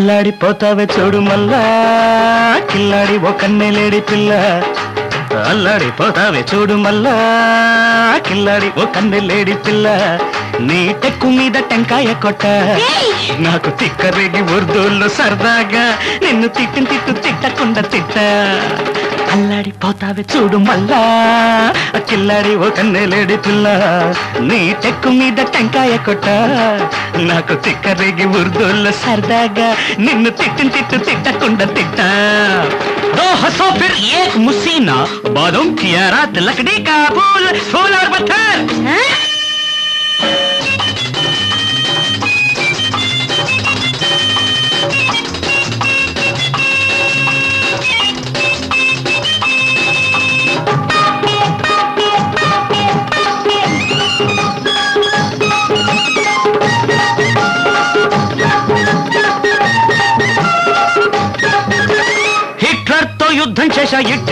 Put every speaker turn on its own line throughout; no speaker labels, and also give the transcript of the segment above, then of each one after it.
అల్లాడిపోతావే చూడు మల్లా కిల్లాడి ఒక నెలేడి పిల్ల అల్లాడిపోతావే చూడు మల్లా కిల్లాడి ఒక నెలేడి పిల్ల నీ టెక్కు మీద టెంకాయ కొట్ట నాకు తిక్కరేగి ఉర్దూల్లో సరదాగా నిన్ను తిట్టిన తిట్టు తిట్టకుండా తిట్ట అల్లాడిపోతావే చూడు మల్లా కిల్లాడి ఒక నెలేడి పిల్ల నీ టెక్కు మీద టెంకాయ కొట్ట నాకు తిక్కరేగి ఉర్దూల్లో సరదాగా నిన్ను తిట్టిన తిట్టు తిట్టకుండా తిట్ట दो हंसो फिर एक मुसीना बादों की रात लकड़ी का फूल फूल और पत्थर హిట్లర్ తో యుద్ధం చేశా ఇట్ట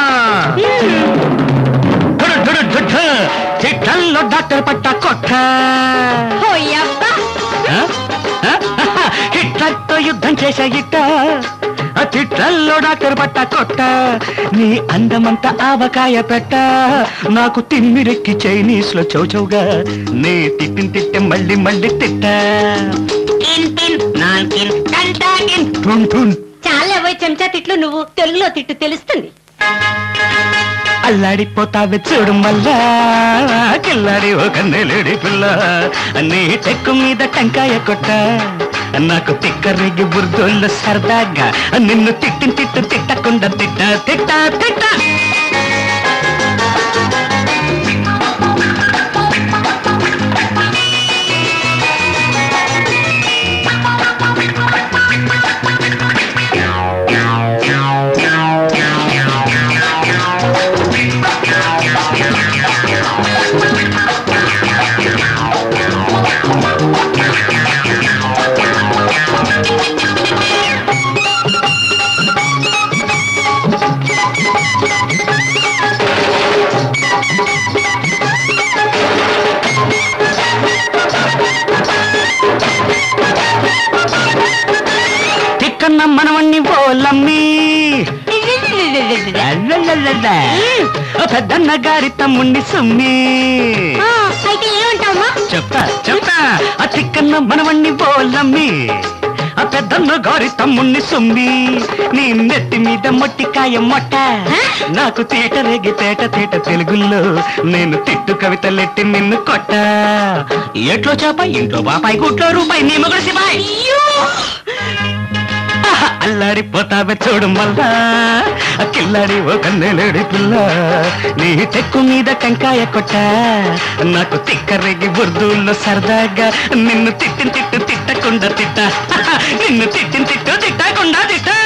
ధుడు ధుడు ధుడు. చిట్టల్లో డాక్టర్ పట్ట కొట్ట
హోయబ్బా
ఆ? ఆ? హిట్లర్ తో యుద్ధం చేశా ఇట్ట ఆ తిట్లల్లో డాక్టర్ పట్ట కొట్ట నీ అందమంతా ఆవకాయ పెట్ట నాకు తిమ్మిరెక్కి చైనీస్ లో చౌచౌగా నీ తిట్టిన తిట్టే మళ్ళీ మళ్ళీ తిట్ట టిన్ టిన్ నాల్కిన్ టంటాకిన్ టున్ టున్
చాలా పోయి చెంచా తిట్లు నువ్వు తెలుగులో తిట్టు తెలుస్తుంది
అల్లాడిపోతావే చూడు మల్లా కిల్లాడి ఒక నెలడి పిల్ల నీ టెక్కు మీద టెంకాయ కొట్ట నాకు తిక్కరిగి బుర్దోళ్ళు సరదాగా నిన్ను తిట్టిన తిట్టు తిట్టకుండా తిట్ట తిట్ట తిట్ట తిక్కన్న మనవణ్ణి పోలమ్మి పెద్దన్న గారి తమ్ముణ్ణి సుమ్మి
ఆ, అయితే ఏమంటావమ్మా
చెప్తా చెప్తా ఆ తిక్కన్న మనవణ్ణి పోలమ్మి ఆ పెద్దన్న గారి తమ్ముణ్ణి సుమ్మి నీ నెత్తి మీద మొట్టికాయ మొట్ట నాకు తేట రేగి తేట తేట తెలుగుల్లో నేను తిట్టు కవితలెట్టి నిన్ను కొట్ట ఎట్లో చేప ఇంట్లో బాపాయి గుట్లో రూపాయి నీ మొగడు సిపాయి ఆహా, అల్లాడిపోతావే చూడు మల్లా ఆ కిల్లాడి ఒక నెలడి పిల్ల నీ తెక్కు మీద టెంకాయ కొట్ట నాకు తిక్కరేగి ఉర్దూల్లో సరదాగా నిన్ను తిట్టిన తిట్టు తిట్టకుండా తిట్ట నిన్ను తిట్టిన తిట్టు తిట్టకుండా తిట్ట